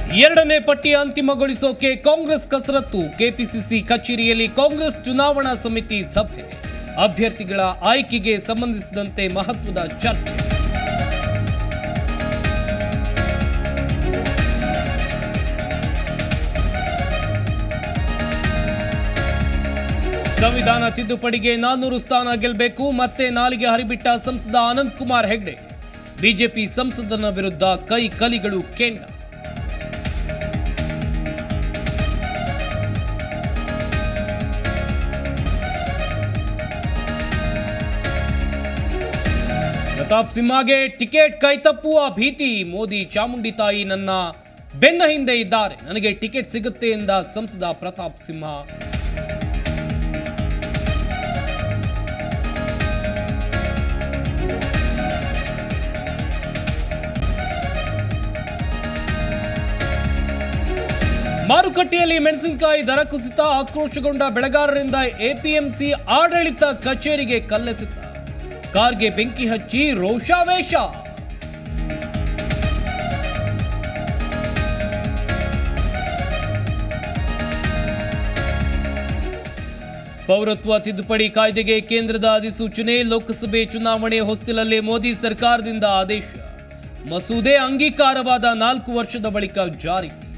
ಎರಡನೇ ಪಟ್ಟಿ ಅಂತಿಮಗೊಳಿಸೋಕೆ ಕಾಂಗ್ರೆಸ್ ಕಸರತ್ತು ಕೆಪಿಸಿಸಿ ಕಚೇರಿಯಲ್ಲಿ ಕಾಂಗ್ರೆಸ್ ಚುನಾವಣಾ ಸಮಿತಿ ಸಭೆ ಅಭ್ಯರ್ಥಿಗಳ ಆಯ್ಕೆಗೆ ಸಂಬಂಧಿಸಿದಂತೆ ಮಹತ್ವದ ಚರ್ಚೆ ಸಂವಿಧಾನ ತಿದ್ದುಪಡಿಗೆ ನಾನ್ನೂರು ಸ್ಥಾನ ಗೆಲ್ಲಬೇಕು ಮತ್ತೆ ನಾಲಿಗೆ ಹರಿಬಿಟ್ಟ ಸಂಸದ ಅನಂತ್ ಕುಮಾರ್ ಹೆಗ್ಡೆ ಬಿಜೆಪಿ ಸಂಸದನ ವಿರುದ್ಧ ಕೈ ಕಲಿಗಳು ಕೆಂಡ ಪ್ರತಾಪ್ ಸಿಂಹಗೆ ಟಿಕೆಟ್ ಕೈತಪ್ಪುವ ಭೀತಿ ಮೋದಿ ಚಾಮುಂಡಿ ತಾಯಿ ನನ್ನ ಬೆನ್ನ ಹಿಂದೆ ಇದ್ದಾರೆ ನನಗೆ ಟಿಕೆಟ್ ಸಿಗುತ್ತೆ ಎಂದ ಸಂಸದ ಪ್ರತಾಪ್ ಸಿಂಹ ಮಾರುಕಟ್ಟೆಯಲ್ಲಿ ಮೆಣಸಿನಕಾಯಿ ದರ ಕುಸಿತ ಆಕ್ರೋಶಗೊಂಡ ಬೆಳೆಗಾರರಿಂದ ಎಪಿಎಂಸಿ ಆಡಳಿತ ಕಚೇರಿಗೆ ಕಲ್ಲೆಸೆತ ಕಾರ್ಗೆ ಬೆಂಕಿ ಹಚ್ಚಿ ರೋಷಾವೇಶ ಪೌರತ್ವ ತಿದ್ದುಪಡಿ ಕಾಯ್ದೆಗೆ ಕೇಂದ್ರದ ಅಧಿಸೂಚನೆ ಲೋಕಸಭೆ ಚುನಾವಣೆ ಹೊಸ್ತಿಲಲ್ಲೇ ಮೋದಿ ಸರ್ಕಾರದಿಂದ ಆದೇಶ ಮಸೂದೆ ಅಂಗೀಕಾರವಾದ ನಾಲ್ಕು ವರ್ಷದ ಬಳಿಕ ಜಾರಿ